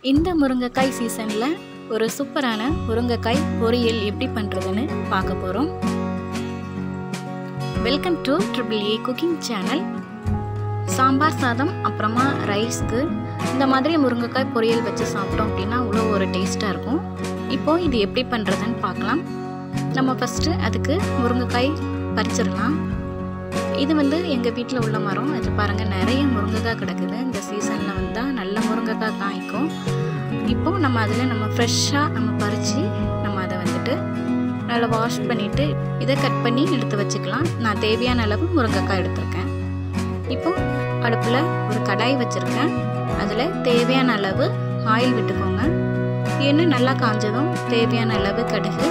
இந்த முருங்கைக்காய் சீசனில் ஒரு சூப்பரான முருங்கைக்காய் பொரியல் எப்படி பண்ணுறதுன்னு பார்க்க போகிறோம் welcome to triple A cooking channel sambar சாதம் அப்புறமா ரைஸ்க்கு இந்த மாதிரி முருங்கைக்காய் பொரியல் வச்சு சாப்பிட்டோம் அப்படின்னா அவ்வளோ ஒரு டேஸ்ட்டாக இருக்கும் இப்போது இது எப்படி பண்ணுறதுன்னு பார்க்கலாம் நம்ம ஃபஸ்ட்டு அதுக்கு முருங்கைக்காய் பறிச்சிடலாம் இது வந்து எங்கள் வீட்டில் உள்ள மரம் இது பாருங்கள் நிறைய முருங்கைக்காய் கிடக்குது இந்த சீசனில் வந்தால் நல்ல முருங்கைக்காய் காய்க்கும் இப்போது நம்ம அதில் நம்ம ஃப்ரெஷ்ஷாக நம்ம பறித்து நம்ம அதை வந்துட்டு நல்லா வாஷ் பண்ணிவிட்டு இதை கட் பண்ணி எடுத்து வச்சுக்கலாம் நான் தேவையான அளவு முருங்கைக்காய் எடுத்திருக்கேன் இப்போது அடுப்பில் ஒரு கடாய் வச்சுருக்கேன் அதில் தேவையான அளவு ஆயில் விட்டுக்கோங்க எண்ணெய் நல்லா காஞ்சதும் தேவையான அளவு கடுகு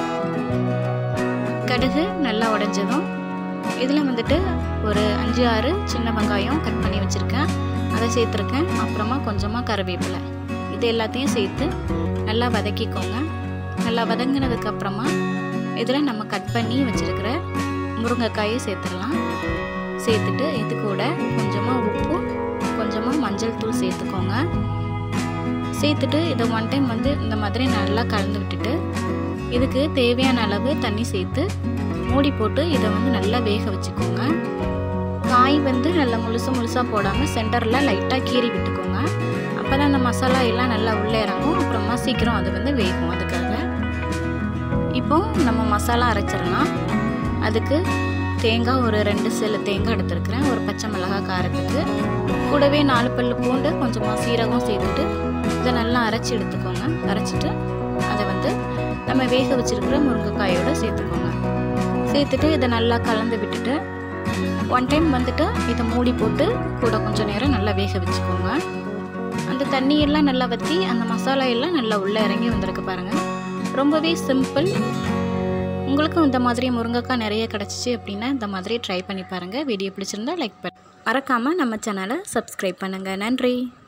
கடுகு நல்லா உடஞ்சதும் இதில் வந்துட்டு ஒரு அஞ்சு ஆறு சின்ன வெங்காயம் கட் பண்ணி வச்சுருக்கேன் அதை சேர்த்துருக்கேன் அப்புறமா கொஞ்சமாக கருவேப்பிலை இது எல்லாத்தையும் சேர்த்து நல்லா வதக்கிக்கோங்க நல்லா வதங்கினதுக்கப்புறமா இதில் நம்ம கட் பண்ணி வச்சுருக்கிற முருங்கைக்காயை சேர்த்துடலாம் சேர்த்துட்டு இது கூட கொஞ்சமாக உப்பு கொஞ்சமாக மஞ்சள் தூள் சேர்த்துக்கோங்க சேர்த்துட்டு இதை ஒன் டைம் வந்து இந்த மாதிரி நல்லா கலந்து விட்டுட்டு இதுக்கு தேவையான அளவு தண்ணி சேர்த்து மூடி போட்டு இதை வந்து நல்லா வேக வச்சுக்கோங்க காய் வந்து நல்லா முழுசு முழுசாக போடாமல் சென்டரில் லைட்டாக கீறி விட்டுக்கோங்க அப்போ தான் அந்த மசாலா எல்லாம் நல்லா உள்ளே இறங்கும் அப்புறமா சீக்கிரம் அது வந்து வேகும் அதுக்காக இப்போ நம்ம மசாலா அரைச்சிடலாம் அதுக்கு தேங்காய் ஒரு ரெண்டு சில தேங்காய் எடுத்துருக்கிறேன் ஒரு பச்சை மிளகாய் காரத்துக்கு கூடவே நாலு பல்லு பூண்டு கொஞ்சமாக சீரகம் சேர்த்துட்டு இதை நல்லா அரைச்சி எடுத்துக்கோங்க அரைச்சிட்டு அதை வந்து நம்ம வேக வச்சுருக்கிற முருங்கைக்காயோடு சேர்த்துக்கோங்க சேர்த்துட்டு இதை நல்லா கலந்து விட்டுட்டு ஒன் டைம் வந்துட்டு இதை மூடி போட்டு கூட கொஞ்சம் நேரம் நல்லா வேக வச்சுக்கோங்க அந்த தண்ணியெல்லாம் நல்லா வற்றி அந்த மசாலா எல்லாம் நல்லா உள்ளே இறங்கி வந்திருக்கு பாருங்கள் ரொம்பவே சிம்பிள் உங்களுக்கும் இந்த மாதிரி முருங்கைக்காய் நிறைய கிடச்சிச்சு அப்படின்னா இந்த மாதிரி ட்ரை பண்ணி பாருங்கள் வீடியோ பிடிச்சிருந்தா லைக் பண்ண மறக்காமல் நம்ம சேனலை சப்ஸ்கிரைப் பண்ணுங்கள் நன்றி